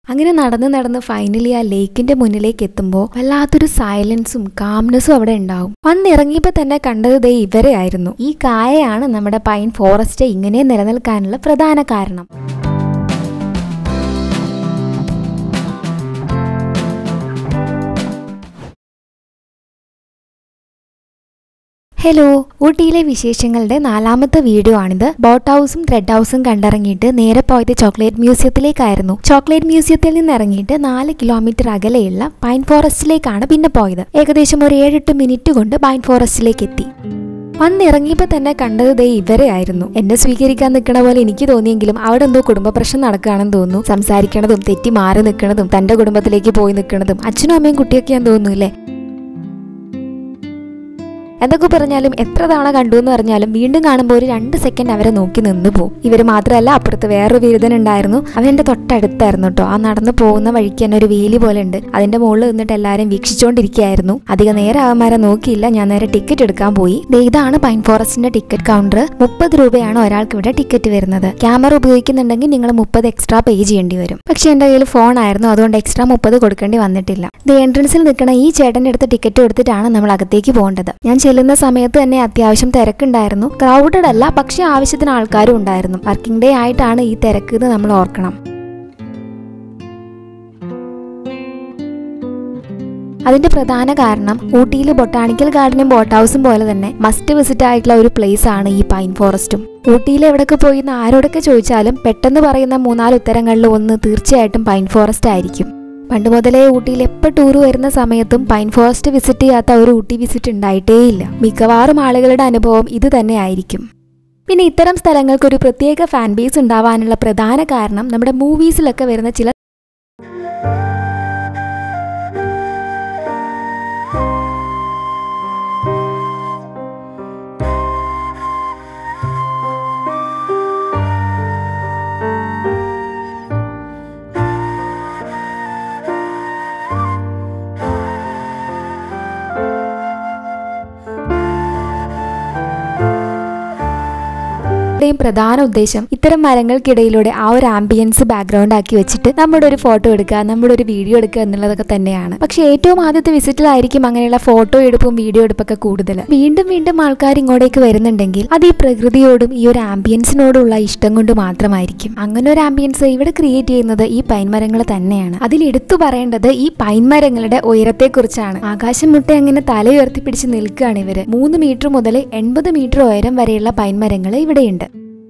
അങ്ങനെ നടന്ന് നടന്ന് ഫൈനലി ആ ലേക്കിന്റെ മുന്നിലേക്ക് എത്തുമ്പോൾ വല്ലാത്തൊരു സൈലൻസും കാംനെസ്സും അവിടെ ഉണ്ടാവും വന്നിറങ്ങിയപ്പോൾ തന്നെ കണ്ടത് ദേ ഇവരെ ആയിരുന്നു ഈ കായയാണ് നമ്മുടെ പൈൻ ഫോറസ്റ്റ് ഇങ്ങനെ നിലനിൽക്കാനുള്ള പ്രധാന കാരണം ഹലോ ഊട്ടിയിലെ വിശേഷങ്ങളുടെ നാലാമത്തെ വീഡിയോ ആണിത് ബോട്ട് ഹൗസും ത്രെഡ് ഹൗസും കണ്ടിറങ്ങിയിട്ട് നേരെ പോയത് ചോക്ലേറ്റ് മ്യൂസിയത്തിലേക്കായിരുന്നു ചോക്ലേറ്റ് മ്യൂസിയത്തിൽ നിന്ന് ഇറങ്ങിയിട്ട് നാല് കിലോമീറ്റർ അകലെയുള്ള പൈൻ ഫോറസ്റ്റിലേക്കാണ് പിന്നെ പോയത് ഏകദേശം ഒരു ഏഴെട്ട് മിനിറ്റ് കൊണ്ട് പൈൻ ഫോറസ്റ്റിലേക്ക് എത്തി വന്നിറങ്ങിയപ്പോൾ തന്നെ കണ്ടത് ദേ ഇവരെ ആയിരുന്നു എന്നെ സ്വീകരിക്കാൻ നിൽക്കണ പോലെ എനിക്ക് തോന്നിയെങ്കിലും അവിടെ എന്തോ കുടുംബ പ്രശ്നം നടക്കുകയാണെന്ന് തോന്നുന്നു സംസാരിക്കണതും തെറ്റി മാറി നിൽക്കണതും തന്റെ കുടുംബത്തിലേക്ക് പോയി നിൽക്കണതും അച്ഛനും അമ്മയും കുട്ടിയൊക്കെയാന്ന് തോന്നുന്നു അല്ലേ എന്തൊക്കെ പറഞ്ഞാലും എത്ര തവണ കണ്ടു എന്ന് പറഞ്ഞാലും വീണ്ടും കാണുമ്പോൾ ഒരു രണ്ട് സെക്കൻഡ് അവരെ നോക്കി നിന്ന് പോകും ഇവർ മാത്രമല്ല അപ്പുറത്ത് വേറൊരു ബിരുദൻ ഉണ്ടായിരുന്നു അവൻ്റെ തൊട്ടടുത്തായിരുന്നു കേട്ടോ ആ നടന്നു പോകുന്ന വഴിക്ക് തന്നെ ഒരു വേലി പോലെ ഉണ്ട് അതിന്റെ മുകളിൽ നിന്നിട്ട് എല്ലാവരും വീക്ഷിച്ചുകൊണ്ടിരിക്കുകയായിരുന്നു അധികം നേരം അവന്മാരെ നോക്കിയില്ല ഞാൻ നേരെ ടിക്കറ്റ് എടുക്കാൻ പോയി ദേ ഇതാണ് പൈൻ ഫോറസ്റ്റിന്റെ ടിക്കറ്റ് കൗണ്ടർ മുപ്പത് രൂപയാണ് ഒരാൾക്ക് ഇവിടെ ടിക്കറ്റ് വരുന്നത് ക്യാമറ ഉപയോഗിക്കുന്നുണ്ടെങ്കിൽ നിങ്ങൾ മുപ്പത് എക്സ്ട്രാ പേ ചെയ്യേണ്ടി വരും പക്ഷെ എൻ്റെ കയ്യിൽ ഫോൺ ആയിരുന്നു അതുകൊണ്ട് എക്സ്ട്രാ മുപ്പത് കൊടുക്കേണ്ടി വന്നിട്ടില്ല ദേ എൻട്രൻസിൽ നിൽക്കുന്ന ഈ ചേട്ടൻ്റെ അടുത്ത് ടിക്കറ്റ് എടുത്തിട്ടാണ് നമ്മൾ അകത്തേക്ക് പോകേണ്ടത് ഞാൻ ചെല്ലുന്ന സമയത്ത് തന്നെ അത്യാവശ്യം തിരക്കുണ്ടായിരുന്നു ക്രൗഡഡ് അല്ല പക്ഷെ ആവശ്യത്തിന് ആൾക്കാരും ഉണ്ടായിരുന്നു വർക്കിംഗ് ഡേ ആയിട്ടാണ് ഈ തിരക്ക് എന്ന് നമ്മൾ ഓർക്കണം അതിന്റെ പ്രധാന കാരണം ഊട്ടിയിൽ ബൊട്ടാണിക്കൽ ഗാർഡനും ബോട്ട് ഹൗസും പോലെ തന്നെ മസ്റ്റ് വിസിറ്റ് ആയിട്ടുള്ള ഒരു പ്ലേസ് ആണ് ഈ പൈൻ ഫോറസ്റ്റും ഊട്ടിയിൽ എവിടൊക്കെ പോയി എന്ന് ആരോടൊക്കെ ചോദിച്ചാലും പെട്ടെന്ന് പറയുന്ന മൂന്നാല് ഉത്തരങ്ങളിൽ ഒന്ന് തീർച്ചയായിട്ടും പൈൻ ഫോറസ്റ്റ് ആയിരിക്കും പണ്ട് മുതലേ ഊട്ടിയിൽ എപ്പോൾ ടൂർ വരുന്ന സമയത്തും പൈൻ ഫോറസ്റ്റ് വിസിറ്റ് ചെയ്യാത്ത ഒരു ഊട്ടി വിസിറ്റ് ഉണ്ടായിട്ടേയില്ല മിക്കവാറും ആളുകളുടെ അനുഭവം ഇത് തന്നെ ആയിരിക്കും പിന്നെ ഇത്തരം സ്ഥലങ്ങൾക്ക് ഒരു പ്രത്യേക ഫാൻ ബേസ് ഉണ്ടാവാനുള്ള പ്രധാന കാരണം നമ്മുടെ മൂവീസിലൊക്കെ വരുന്ന ചില യും പ്രധാന ഉദ്ദേശം ഇത്തരം മരങ്ങൾക്കിടയിലൂടെ ആ ഒരു ആംബിയൻസ് ബാക്ക്ഗ്രൗണ്ട് ആക്കി വെച്ചിട്ട് നമ്മുടെ ഒരു ഫോട്ടോ എടുക്കുക നമ്മുടെ ഒരു വീഡിയോ എടുക്കുക എന്നുള്ളതൊക്കെ തന്നെയാണ് പക്ഷെ ഏറ്റവും ആദ്യത്തെ വിസിറ്റിലായിരിക്കും അങ്ങനെയുള്ള ഫോട്ടോ എടുപ്പും വീഡിയോ എടുപ്പൊക്കെ കൂടുതൽ വീണ്ടും വീണ്ടും ആൾക്കാർ ഇങ്ങോട്ടേക്ക് വരുന്നുണ്ടെങ്കിൽ അത് ഈ പ്രകൃതിയോടും ഈ ഒരു ആംബിയൻസിനോടുള്ള ഇഷ്ടം കൊണ്ട് മാത്രമായിരിക്കും അങ്ങനെ ഒരു ആംബിയൻസ് ഇവിടെ ക്രിയേറ്റ് ചെയ്യുന്നത് ഈ പൈൻ മരങ്ങൾ തന്നെയാണ് അതിൽ എടുത്തു പറയേണ്ടത് ഈ പൈൻ മരങ്ങളുടെ ഉയരത്തെക്കുറിച്ചാണ് ആകാശം മുട്ടെ അങ്ങനെ തല ഉയർത്തിപ്പിടിച്ച് നിൽക്കുകയാണ് ഇവര് മൂന്ന് മീറ്റർ മുതൽ എൺപത് മീറ്റർ ഉയരം വരെയുള്ള പൈൻ മരങ്ങൾ ഇവിടെയുണ്ട്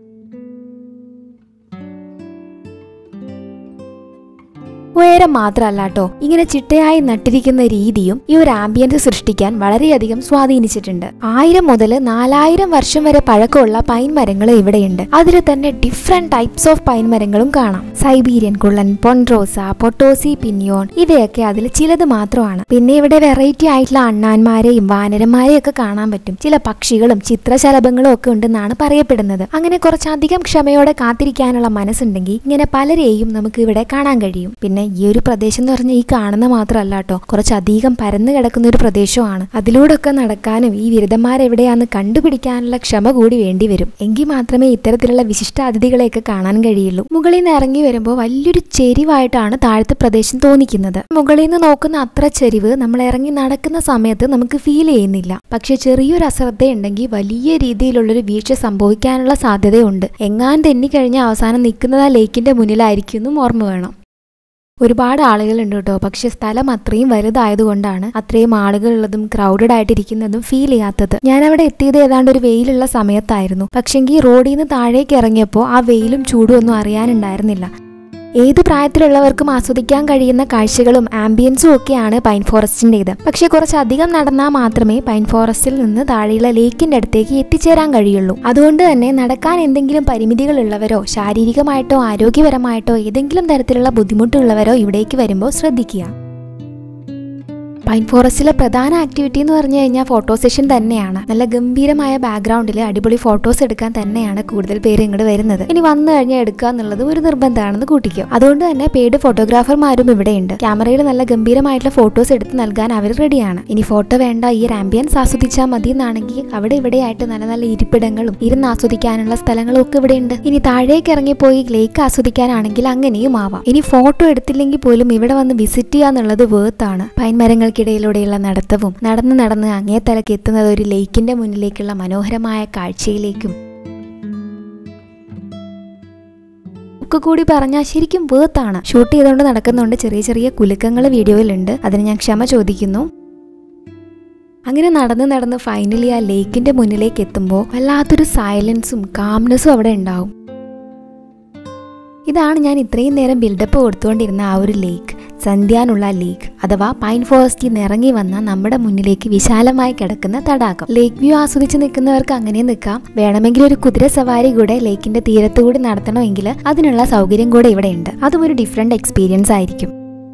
ഉയരം മാത്രമല്ല കേട്ടോ ഇങ്ങനെ ചിട്ടയായി നട്ടിരിക്കുന്ന രീതിയും ഈ ഒരു ആംബിയൻസ് സൃഷ്ടിക്കാൻ വളരെയധികം സ്വാധീനിച്ചിട്ടുണ്ട് ആയിരം മുതൽ നാലായിരം വർഷം വരെ പഴക്കമുള്ള പൈൻ മരങ്ങൾ ഇവിടെയുണ്ട് അതിൽ തന്നെ ഡിഫറെന്റ് ടൈപ്സ് ഓഫ് പൈൻ മരങ്ങളും കാണാം സൈബീരിയൻ കുള്ളൻ പൊൺറോസ പൊട്ടോസി പിന്നിയോൺ ഇവയൊക്കെ അതിൽ ചിലത് മാത്രമാണ് പിന്നെ ഇവിടെ വെറൈറ്റി ആയിട്ടുള്ള അണ്ണാന്മാരെയും വാനരന്മാരെയും ഒക്കെ കാണാൻ പറ്റും ചില പക്ഷികളും ചിത്രശലഭങ്ങളും ഒക്കെ ഉണ്ടെന്നാണ് പറയപ്പെടുന്നത് അങ്ങനെ കുറച്ചധികം ക്ഷമയോടെ കാത്തിരിക്കാനുള്ള മനസ്സുണ്ടെങ്കിൽ ഇങ്ങനെ പലരെയും നമുക്ക് ഇവിടെ കാണാൻ കഴിയും പിന്നെ ഈ ഒരു പ്രദേശം എന്ന് പറഞ്ഞാൽ ഈ കാണുന്ന മാത്രമല്ല കേട്ടോ കുറച്ചധികം പരന്നു കിടക്കുന്ന ഒരു പ്രദേശമാണ് അതിലൂടെയൊക്കെ നടക്കാനും ഈ ബിരുദന്മാരെവിടെയാന്ന് കണ്ടുപിടിക്കാനുള്ള ക്ഷമ കൂടി വേണ്ടി വരും എങ്കിൽ മാത്രമേ ഇത്തരത്തിലുള്ള വിശിഷ്ട അതിഥികളെയൊക്കെ കാണാൻ കഴിയുള്ളൂ മുകളിൽ നിന്ന് ഇറങ്ങി വരുമ്പോൾ വലിയൊരു ചെരിവായിട്ടാണ് താഴത്തെ പ്രദേശം തോന്നിക്കുന്നത് മുകളിൽ നിന്ന് നോക്കുന്ന അത്ര ചെരിവ് നമ്മൾ ഇറങ്ങി നടക്കുന്ന സമയത്ത് നമുക്ക് ഫീൽ ചെയ്യുന്നില്ല പക്ഷെ ചെറിയൊരു അശ്രദ്ധ ഉണ്ടെങ്കിൽ വലിയ രീതിയിലുള്ളൊരു വീഴ്ച സംഭവിക്കാനുള്ള സാധ്യതയുണ്ട് എങ്ങാൻ തെന്നിക്കഴിഞ്ഞ അവസാനം നിൽക്കുന്നത് ആ ലേക്കിന്റെ മുന്നിലായിരിക്കും എന്നും ഓർമ്മ വേണം ഒരുപാട് ആളുകളുണ്ട് കേട്ടോ പക്ഷെ സ്ഥലം അത്രയും വലുതായതുകൊണ്ടാണ് അത്രയും ആളുകളുള്ളതും ക്രൗഡഡ് ആയിട്ടിരിക്കുന്നതും ഫീൽ ചെയ്യാത്തത് ഞാൻ അവിടെ എത്തിയത് ഏതാണ്ട് ഒരു വെയിലുള്ള സമയത്തായിരുന്നു പക്ഷെങ്കിൽ റോഡിൽ നിന്ന് താഴേക്ക് ഇറങ്ങിയപ്പോൾ ആ വെയിലും ചൂടും ഒന്നും അറിയാനുണ്ടായിരുന്നില്ല ഏത് പ്രായത്തിലുള്ളവർക്കും ആസ്വദിക്കാൻ കഴിയുന്ന കാഴ്ചകളും ആംബിയൻസും ഒക്കെയാണ് പൈൻ ഫോറസ്റ്റിൻ്റെത് പക്ഷേ കുറച്ചധികം നടന്നാൽ മാത്രമേ പൈൻ ഫോറസ്റ്റിൽ നിന്ന് താഴെയുള്ള ലേക്കിന്റെ അടുത്തേക്ക് എത്തിച്ചേരാൻ കഴിയുള്ളൂ അതുകൊണ്ട് തന്നെ നടക്കാൻ എന്തെങ്കിലും പരിമിതികൾ ഉള്ളവരോ ശാരീരികമായിട്ടോ ആരോഗ്യപരമായിട്ടോ ഏതെങ്കിലും തരത്തിലുള്ള ബുദ്ധിമുട്ടുള്ളവരോ ഇവിടേക്ക് വരുമ്പോൾ ശ്രദ്ധിക്കുക പൈൻ ഫോറസ്റ്റിലെ പ്രധാന ആക്ടിവിറ്റി എന്ന് പറഞ്ഞു കഴിഞ്ഞാൽ ഫോട്ടോ സെഷൻ തന്നെയാണ് നല്ല ഗംഭീരമായ ബാക്ക്ഗ്രൗണ്ടിൽ അടിപൊളി ഫോട്ടോസ് എടുക്കാൻ തന്നെയാണ് കൂടുതൽ പേര് ഇങ്ങോട്ട് വരുന്നത് ഇനി വന്നു കഴിഞ്ഞാൽ എടുക്കുക എന്നുള്ളത് ഒരു നിർബന്ധമാണെന്ന് കൂട്ടിക്കോ അതുകൊണ്ട് തന്നെ പെയ്ഡ് ഫോട്ടോഗ്രാഫർമാരും ഇവിടെയുണ്ട് ക്യാമറയിൽ നല്ല ഗംഭീരമായിട്ടുള്ള ഫോട്ടോസ് എടുത്ത് നൽകാൻ അവർ റെഡിയാണ് ഇനി ഫോട്ടോ വേണ്ട ഈ ഒരു ആംബിയൻസ് ആസ്വദിച്ചാൽ മതി എന്നാണെങ്കിൽ അവിടെ ഇവിടെയായിട്ട് നല്ല നല്ല ഇരിപ്പിടങ്ങളും ഇരുന്ന് ആസ്വദിക്കാനുള്ള സ്ഥലങ്ങളും ഒക്കെ ഇവിടെ ഉണ്ട് ഇനി താഴേക്ക് ഇറങ്ങിപ്പോയി ലേക്ക് ആസ്വദിക്കാനാണെങ്കിൽ അങ്ങനെയും ആവാം ഇനി ഫോട്ടോ എടുത്തില്ലെങ്കിൽ പോലും ഇവിടെ വന്ന് വിസിറ്റ് ചെയ്യുക എന്നുള്ളത് വേർത്താണ് പൈൻ മരങ്ങൾക്കിടയിലൂടെയുള്ള നടത്തവും നടന്ന് നടന്ന് അങ്ങേ തലക്ക് എത്തുന്നത് ഒരു ലേക്കിന്റെ മുന്നിലേക്കുള്ള മനോഹരമായ കാഴ്ചയിലേക്കും ഒക്കെ കൂടി പറഞ്ഞാൽ ശരിക്കും വേർത്താണ് ഷൂട്ട് ചെയ്തുകൊണ്ട് നടക്കുന്നുണ്ട് ചെറിയ ചെറിയ കുലുക്കങ്ങൾ വീഡിയോയിലുണ്ട് അതിന് ഞാൻ ക്ഷമ ചോദിക്കുന്നു അങ്ങനെ നടന്ന് നടന്ന് ഫൈനലി ആ ലേക്കിന്റെ മുന്നിലേക്ക് എത്തുമ്പോൾ വല്ലാത്തൊരു സൈലൻസും കാംനെസ്സും അവിടെ ഉണ്ടാവും ഇതാണ് ഞാൻ ഇത്രയും നേരം ബിൽഡപ്പ് കൊടുത്തുകൊണ്ടിരുന്ന ആ ഒരു ലേക്ക് സന്ധ്യാനുള്ള ലേക്ക് അഥവാ പൈൻ ഫോറസ്റ്റിൽ നിന്ന് ഇറങ്ങി വന്ന നമ്മുടെ മുന്നിലേക്ക് വിശാലമായി കിടക്കുന്ന തടാകം ലേക്ക് വ്യൂ ആസ്വദിച്ച് നിൽക്കുന്നവർക്ക് അങ്ങനെ നിൽക്കാം വേണമെങ്കിൽ ഒരു കുതിര സവാരി കൂടെ ലേക്കിന്റെ തീരത്തുകൂടി നടത്തണമെങ്കിൽ അതിനുള്ള സൗകര്യം കൂടെ ഇവിടെ ഉണ്ട് അതും ഒരു ഡിഫറെന്റ് എക്സ്പീരിയൻസ് ആയിരിക്കും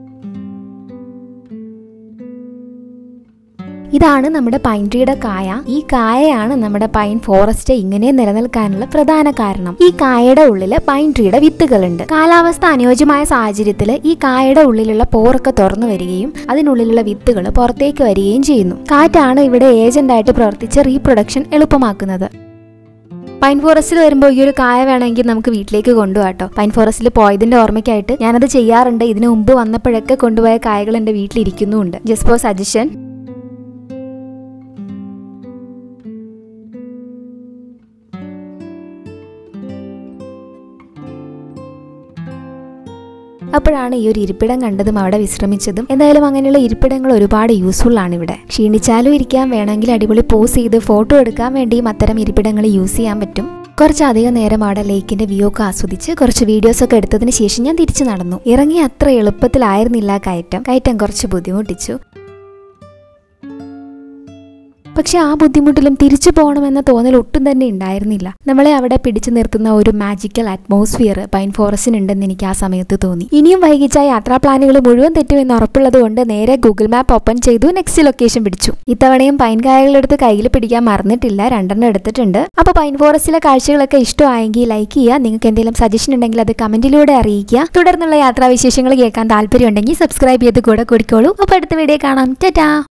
ഇതാണ് നമ്മുടെ പൈൻ ട്രീയുടെ കായ ഈ കായയാണ് നമ്മുടെ പൈൻ ഫോറസ്റ്റ് ഇങ്ങനെ നിലനിൽക്കാനുള്ള പ്രധാന കാരണം ഈ കായയുടെ ഉള്ളില് പൈൻ ട്രീയുടെ വിത്തുകളുണ്ട് കാലാവസ്ഥ അനുയോജ്യമായ സാഹചര്യത്തിൽ ഈ കായയുടെ ഉള്ളിലുള്ള പോറൊക്കെ തുറന്നു വരികയും അതിനുള്ളിലുള്ള വിത്തുകൾ പുറത്തേക്ക് വരികയും ചെയ്യുന്നു കാറ്റാണ് ഇവിടെ ഏജന്റായിട്ട് പ്രവർത്തിച്ച് റീപ്രൊഡക്ഷൻ എളുപ്പമാക്കുന്നത് പൈൻ ഫോറസ്റ്റിൽ വരുമ്പോൾ ഈ ഒരു കായ വേണമെങ്കിൽ നമുക്ക് വീട്ടിലേക്ക് കൊണ്ടുപോകാട്ടോ പൈൻ ഫോറസ്റ്റിൽ പോയതിന്റെ ഓർമ്മയ്ക്കായിട്ട് ഞാനത് ചെയ്യാറുണ്ട് ഇതിനു മുമ്പ് വന്നപ്പോഴൊക്കെ കൊണ്ടുപോയ കായകൾ എൻ്റെ വീട്ടിലിരിക്കുന്നുമുണ്ട് ജസ്റ്റ് ഫോർ സജഷൻ അപ്പോഴാണ് ഈ ഒരു ഇരിപ്പിടം കണ്ടതും അവിടെ വിശ്രമിച്ചതും എന്തായാലും അങ്ങനെയുള്ള ഇരിപ്പിടങ്ങൾ ഒരുപാട് യൂസ്ഫുൾ ആണ് ഇവിടെ ക്ഷീണിച്ചാലും ഇരിക്കാൻ വേണമെങ്കിൽ അടിപൊളി പോസ് ചെയ്ത് ഫോട്ടോ എടുക്കാൻ വേണ്ടിയും അത്തരം ഇരിപ്പിടങ്ങൾ യൂസ് ചെയ്യാൻ പറ്റും കുറച്ചധികം നേരം അവിടെ ലേക്കിന്റെ വ്യൂ ഒക്കെ ആസ്വദിച്ച് കുറച്ച് വീഡിയോസ് ഒക്കെ എടുത്തതിന് ശേഷം ഞാൻ തിരിച്ചു നടന്നു ഇറങ്ങി അത്ര എളുപ്പത്തിലായിരുന്നില്ല കയറ്റം കയറ്റം കുറച്ച് ബുദ്ധിമുട്ടിച്ചു പക്ഷെ ആ ബുദ്ധിമുട്ടിലും തിരിച്ചു പോകണമെന്ന തോന്നൽ ഒട്ടും തന്നെ ഉണ്ടായിരുന്നില്ല നമ്മളെ അവിടെ പിടിച്ചു നിർത്തുന്ന ഒരു മാജിക്കൽ അറ്റ്മോസ്ഫിയർ പൈൻ ഫോറസ്റ്റിനുണ്ടെന്ന് എനിക്ക് ആ സമയത്ത് തോന്നി ഇനിയും വൈകിച്ച യാത്രാ പ്ലാനുകൾ മുഴുവൻ തെറ്റുമെന്ന് ഉറപ്പുള്ളത് കൊണ്ട് നേരെ ഗൂഗിൾ മാപ്പ് ഓപ്പൺ ചെയ്തു നെക്സ്റ്റ് ലൊക്കേഷൻ പിടിച്ചു ഇത്തവണയും പൈൻ കായകളെടുത്ത് കയ്യിൽ പിടിക്കാൻ മറന്നിട്ടില്ല രണ്ടെണ്ണം എടുത്തിട്ടുണ്ട് അപ്പോൾ പൈൻ ഫോറസ്റ്റിലെ കാഴ്ചകളൊക്കെ ഇഷ്ടമായെങ്കിൽ ലൈക്ക് ചെയ്യുക നിങ്ങൾക്ക് എന്തെങ്കിലും സജഷൻ ഉണ്ടെങ്കിൽ അത് കമന്റിലൂടെ അറിയിക്കുക തുടർന്നുള്ള യാത്രാ വിശേഷങ്ങൾ കേൾക്കാൻ താല്പര്യം ഉണ്ടെങ്കിൽ സബ്സ്ക്രൈബ് ചെയ്ത് കൂടെ കൂടിക്കോളൂ അപ്പോൾ അടുത്ത വീഡിയോ കാണാം ടാറ്റാ